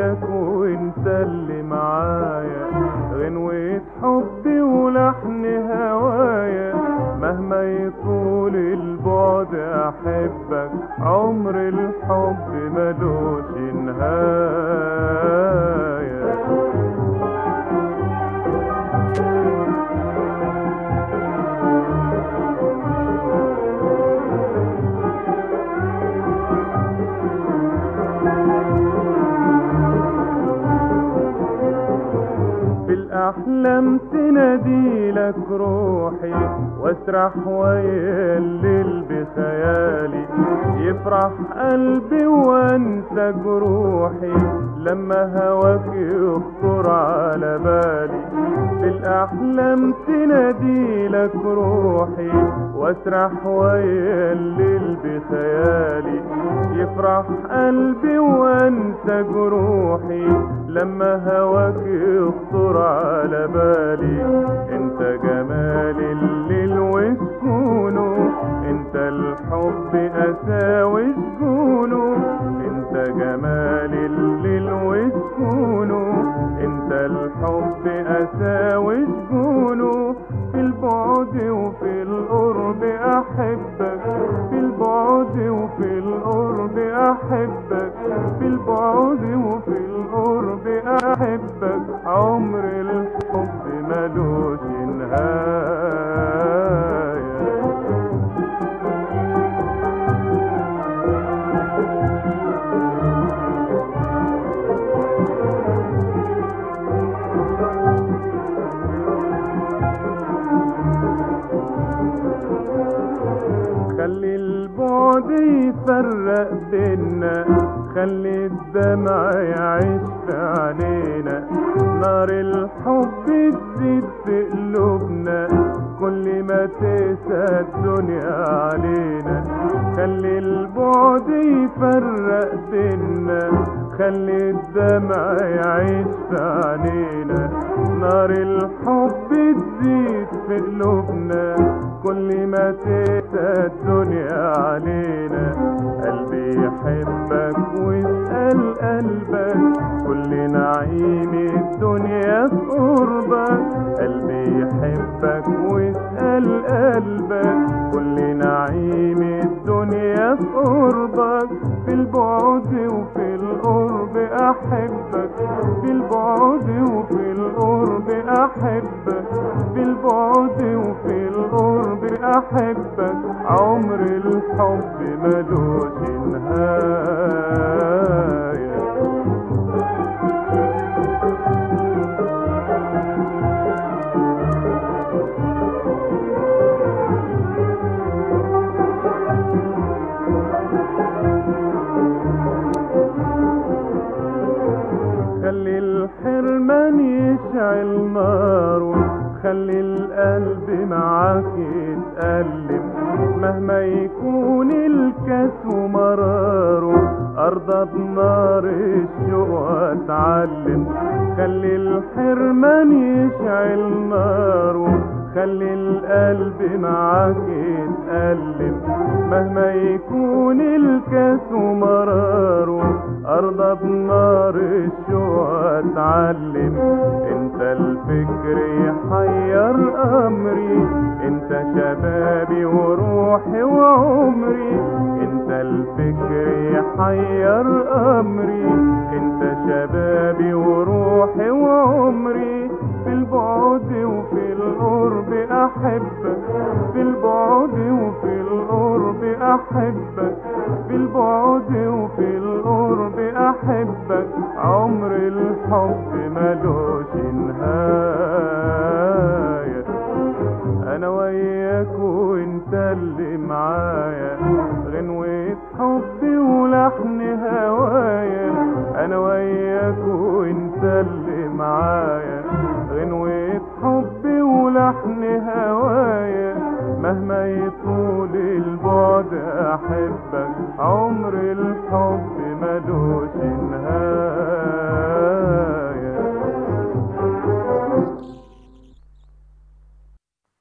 وياك وانت اللي معايا غنوة حبي ولحن هوايا مهما يطول البعد احبك عمر الحب ملوش نهايه في الأحلام تناديلك روحي واسرح ويا الليل بخيالي يفرح قلبي وانسى جروحي لما هواك يخطر على بالي في الأحلام تناديلك روحي واسرح ويا الليل بخيالي يفرح قلبي وانسى جروحي لما هواك يخطر على بالي انت جمال الليل وسكونه انت الحب اساوي سجونه انت جمال الليل وسكونه انت الحب اساوي سجونه في البعد وفي القرب احبك في البعد وفي القرب احبك في البعد وفي القرب احبك عمر الحب ملوش نهايه خلي البعد يفرق بينا خلي الدمع يعيش في عينينا نار الحب تزيد في قلوبنا كل ما تقسى الدنيا علينا خلي البعد يفرق بينا خلي الدمع يعيش في عينينا نار الحب تزيد في قلوبنا كل ما تقسى الدنيا علينا قلبي يحبك واسأل قلبك كل نعيم الدنيا في قربك قلبي يحبك واسأل قلبك كل نعيم الدنيا في قربك في البعد وفي القرب أحبك في البعد وفي القرب أحبك في البعد وفي القرب أحبك عمر الحب ملوش نهاية خلي الحرمان يشعل ناره خلي القلب معاك يتألم مهما يكون الكاس ومراره أرضى بنار الشوق واتعلم خلي الحرمان يشعل ناره خلي القلب معاك يتألم مهما يكون الكاس ومراره أرضى بنار الشوق اتعلم انت الفكر يحير امري انت شبابي وروحي وعمري انت الفكر يحير امري انت شبابي وروحي وعمري في البعد وفي القرب احبك في البعد وفي القرب احبك في البعد وفي القرب احبك عمر الحب ملوش نهايه انا وياك وانت اللي معايا غنوة حبي ولحن هوايا انا وياك وانت اللي معايا غنوة حبي ولحن هوايا مهما يطول البعد احبك عمر الحب ملوش